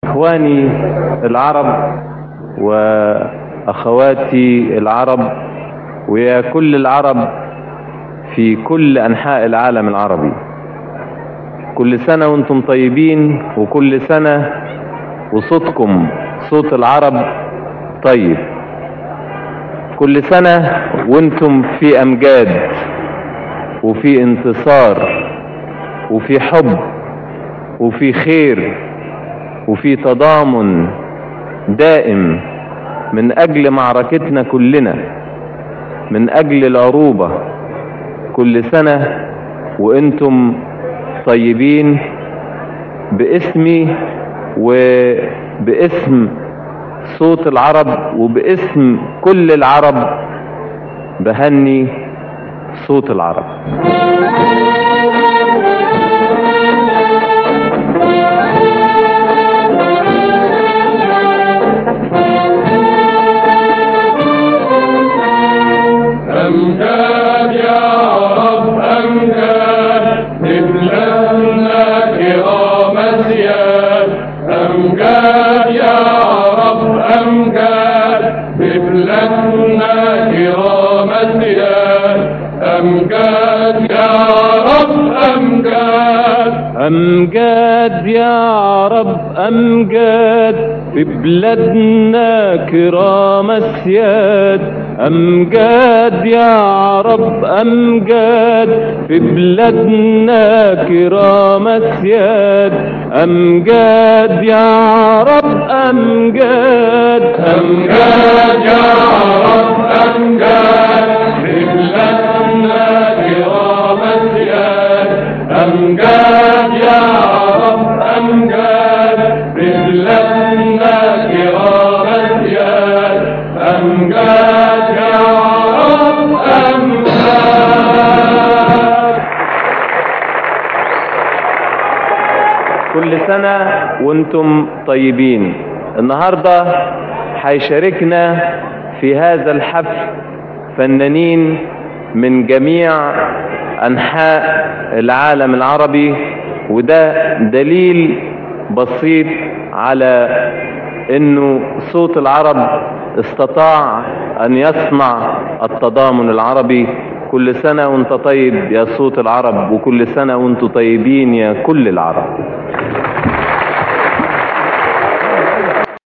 اخواني العرب واخواتي العرب ويا كل العرب في كل انحاء العالم العربي كل سنة وانتم طيبين وكل سنة وصوتكم صوت العرب طيب كل سنة وانتم في امجاد وفي انتصار وفي حب وفي خير وفي تضامن دائم من اجل معركتنا كلنا من اجل العروبة كل سنة وانتم طيبين باسمي وباسم صوت العرب وباسم كل العرب بهني صوت العرب أمجاد يا رب أمجاد نبلغنا كرام سياد أمجاد يا رب أمجاد نبلغنا كرام سياد أمجاد يا رب أمجاد أمجاد يا رب أمجاد في بلادنا كرام السياد أمجاد يا رب أمجاد في بلادنا كرام السياد أمجاد يا رب أمجاد أمجاد يا رب أمجاد ببلادنا كرام الزياد أمجاد يا رب أمجاد ببلادنا كرام الزياد أمجاد يا رب أمجاد كل سنة وانتم طيبين النهاردة هيشاركنا في هذا الحفل فنانين من جميع أنحاء العالم العربي وده دليل بسيط على انه صوت العرب استطاع ان يصنع التضامن العربي كل سنة وانت طيب يا صوت العرب وكل سنة وانتم طيبين يا كل العرب